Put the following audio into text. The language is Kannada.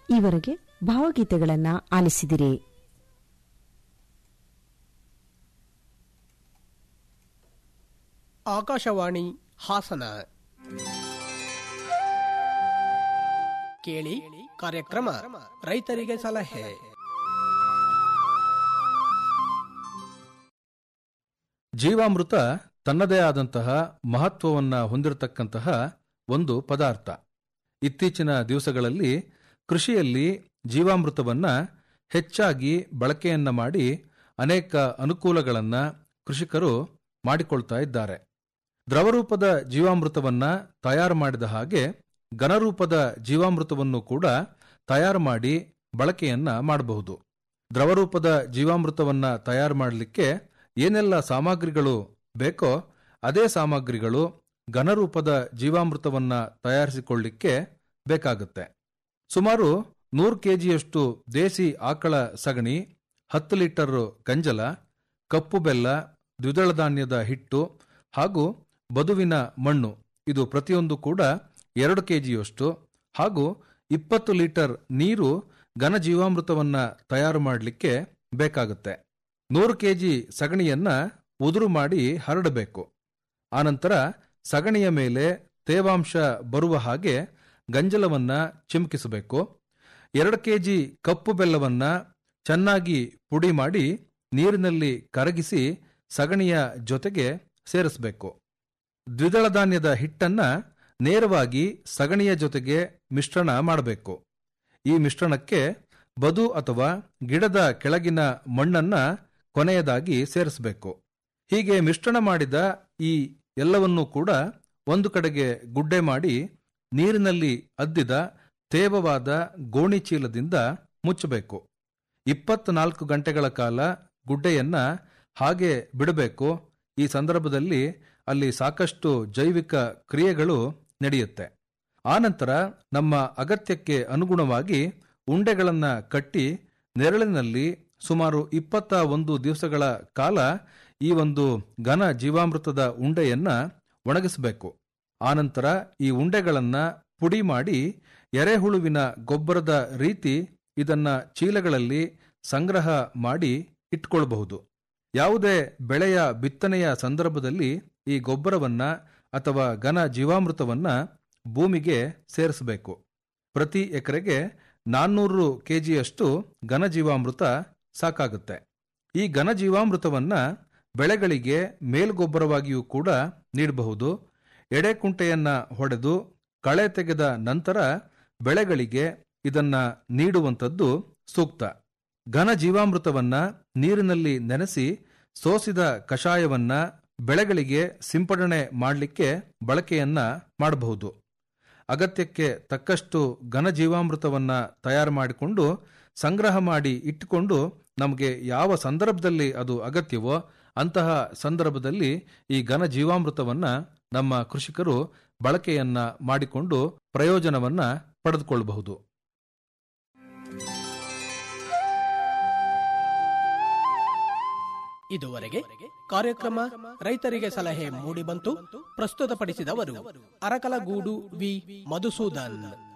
ಈವರೆಗೆ ಭಾವಗೀತೆಗಳನ್ನ ಆಲಿಸಿದಿರಿ ಆಕಾಶವಾಣಿ ಹಾಸನ ಕೇಳಿ ಕಾರ್ಯಕ್ರಮ ರೈತರಿಗೆ ಸಲಹೆ ಜೀವಾಮೃತ ತನ್ನದೇ ಆದಂತಹ ಮಹತ್ವವನ್ನ ಹೊಂದಿರತಕ್ಕಂತಹ ಒಂದು ಪದಾರ್ಥ ಇತ್ತೀಚಿನ ದಿವಸಗಳಲ್ಲಿ ಕೃಷಿಯಲ್ಲಿ ಜೀವಾಮೃತವನ್ನ ಹೆಚ್ಚಾಗಿ ಬಳಕೆಯನ್ನ ಮಾಡಿ ಅನೇಕ ಅನುಕೂಲಗಳನ್ನ ಕೃಷಿಕರು ಮಾಡಿಕೊಳ್ತಾ ಇದ್ದಾರೆ ದ್ರವರೂಪದ ಜೀವಾಮೃತವನ್ನ ತಯಾರು ಮಾಡಿದ ಹಾಗೆ ಘನರೂಪದ ಜೀವಾಮೃತವನ್ನು ಕೂಡ ತಯಾರು ಮಾಡಿ ಬಳಕೆಯನ್ನ ಮಾಡಬಹುದು ದ್ರವರೂಪದ ಜೀವಾಮೃತವನ್ನ ತಯಾರು ಮಾಡಲಿಕ್ಕೆ ಏನೆಲ್ಲ ಸಾಮಗ್ರಿಗಳು ಬೇಕೋ ಅದೇ ಸಾಮಗ್ರಿಗಳು ಘನರೂಪದ ಜೀವಾಮೃತವನ್ನ ತಯಾರಿಸಿಕೊಳ್ಳಿಕ್ಕೆ ಬೇಕಾಗುತ್ತೆ ಸುಮಾರು ನೂರು ಕೆಜಿಯಷ್ಟು ದೇಸಿ ಆಕಳ ಸಗಣಿ ಹತ್ತು ಲೀಟರ್ ಗಂಜಲ ಕಪ್ಪು ಬೆಲ್ಲ ದ್ವಿದಳ ಧಾನ್ಯದ ಹಿಟ್ಟು ಹಾಗೂ ಬದುವಿನ ಮಣ್ಣು ಇದು ಪ್ರತಿಯೊಂದು ಕೂಡ ಎರಡು ಕೆಜಿಯಷ್ಟು ಹಾಗೂ ಇಪ್ಪತ್ತು ಲೀಟರ್ ನೀರು ಘನ ಜೀವಾಮೃತವನ್ನ ತಯಾರು ಮಾಡಲಿಕ್ಕೆ ಬೇಕಾಗುತ್ತೆ ನೂರು ಕೆಜಿ ಸಗಣಿಯನ್ನ ಉದುರು ಮಾಡಿ ಹರಡಬೇಕು ಆನಂತರ ಸಗಣಿಯ ಮೇಲೆ ತೇವಾಂಶ ಬರುವ ಹಾಗೆ ಗಂಜಲವನ್ನ ಚಿಮುಕಿಸಬೇಕು ಎರಡು ಕೆಜಿ ಕಪ್ಪು ಬೆಲ್ಲವನ್ನ ಚೆನ್ನಾಗಿ ಪುಡಿ ಮಾಡಿ ನೀರಿನಲ್ಲಿ ಕರಗಿಸಿ ಸಗಣಿಯ ಜೊತೆಗೆ ಸೇರಿಸಬೇಕು ದ್ವಿದಳ ಧಾನ್ಯದ ಹಿಟ್ಟನ್ನ ನೇರವಾಗಿ ಸಗಣಿಯ ಜೊತೆಗೆ ಮಿಶ್ರಣ ಮಾಡಬೇಕು ಈ ಮಿಶ್ರಣಕ್ಕೆ ಬದು ಅಥವಾ ಗಿಡದ ಕೆಳಗಿನ ಮಣ್ಣನ್ನ ಕೊನೆಯದಾಗಿ ಸೇರಿಸಬೇಕು ಹೀಗೆ ಮಿಶ್ರಣ ಮಾಡಿದ ಈ ಎಲ್ಲವನ್ನೂ ಕೂಡ ಒಂದು ಕಡೆಗೆ ಗುಡ್ಡೆ ಮಾಡಿ ನೀರಿನಲ್ಲಿ ಅದ್ದಿದ ತೇವವಾದ ಗೋಣಿ ಚೀಲದಿಂದ ಮುಚ್ಚಬೇಕು ಇಪ್ಪತ್ನಾಲ್ಕು ಗಂಟೆಗಳ ಕಾಲ ಗುಡ್ಡೆಯನ್ನ ಹಾಗೆ ಬಿಡಬೇಕು ಈ ಸಂದರ್ಭದಲ್ಲಿ ಅಲ್ಲಿ ಸಾಕಷ್ಟು ಜೈವಿಕ ಕ್ರಿಯೆಗಳು ನಡೆಯುತ್ತೆ ಆನಂತರ ನಮ್ಮ ಅಗತ್ಯಕ್ಕೆ ಅನುಗುಣವಾಗಿ ಉಂಡೆಗಳನ್ನ ಕಟ್ಟಿ ನೆರಳಿನಲ್ಲಿ ಸುಮಾರು ಇಪ್ಪತ್ತ ಒಂದು ದಿವಸಗಳ ಕಾಲ ಈ ಒಂದು ಘನ ಜೀವಾಮೃತದ ಉಂಡೆಯನ್ನ ಒಣಗಿಸಬೇಕು ಆನಂತರ ಈ ಉಂಡೆಗಳನ್ನ ಪುಡಿ ಮಾಡಿ ಎರೆಹುಳುವಿನ ಗೊಬ್ಬರದ ರೀತಿ ಇದನ್ನ ಚೀಲಗಳಲ್ಲಿ ಸಂಗ್ರಹ ಮಾಡಿ ಇಟ್ಕೊಳ್ಬಹುದು ಯಾವುದೇ ಬೆಳೆಯ ಬಿತ್ತನೆಯ ಸಂದರ್ಭದಲ್ಲಿ ಈ ಗೊಬ್ಬರವನ್ನ ಅಥವಾ ಘನ ಜೀವಾಮೃತವನ್ನ ಭೂಮಿಗೆ ಸೇರಿಸಬೇಕು ಪ್ರತಿ ಎಕರೆಗೆ ನಾನ್ನೂರು ಕೆಜಿಯಷ್ಟು ಘನ ಜೀವಾಮೃತ ಸಾಕಾಗುತ್ತೆ ಈ ಘನ ಜೀವಾಮೃತವನ್ನ ಬೆಳೆಗಳಿಗೆ ಮೇಲ್ಗೊಬ್ಬರವಾಗಿಯೂ ಕೂಡ ನೀಡಬಹುದು ಎಡೆಕುಂಟೆಯನ್ನ ಹೊಡೆದು ಕಳೆ ತೆಗೆದ ನಂತರ ಬೆಳೆಗಳಿಗೆ ಇದನ್ನ ನೀಡುವಂಥದ್ದು ಸೂಕ್ತ ಘನ ಜೀವಾಮೃತವನ್ನ ನೀರಿನಲ್ಲಿ ನೆನೆಸಿ ಸೋಸಿದ ಕಷಾಯವನ್ನ ಬೆಳೆಗಳಿಗೆ ಸಿಂಪಡಣೆ ಮಾಡಲಿಕ್ಕೆ ಬಳಕೆಯನ್ನ ಮಾಡಬಹುದು ಅಗತ್ಯಕ್ಕೆ ತಕ್ಕಷ್ಟು ಘನ ಜೀವಾಮೃತವನ್ನ ತಯಾರು ಮಾಡಿಕೊಂಡು ಸಂಗ್ರಹ ಮಾಡಿ ಇಟ್ಟುಕೊಂಡು ನಮಗೆ ಯಾವ ಸಂದರ್ಭದಲ್ಲಿ ಅದು ಅಗತ್ಯವೋ ಅಂತಹ ಸಂದರ್ಭದಲ್ಲಿ ಈ ಘನ ಜೀವಾಮೃತವನ್ನ ನಮ್ಮ ಕೃಷಿಕರು ಬಳಕೆಯನ್ನ ಮಾಡಿಕೊಂಡು ಪ್ರಯೋಜನವನ್ನ ಪಡೆದುಕೊಳ್ಳಬಹುದು ಇದುವರೆಗೆ ಕಾರ್ಯಕ್ರಮ ರೈತರಿಗೆ ಸಲಹೆ ಮೂಡಿಬಂತು ಪ್ರಸ್ತುತಪಡಿಸಿದವರು ಅರಕಲಗೂಡು ವಿ ಮಧುಸೂದನ್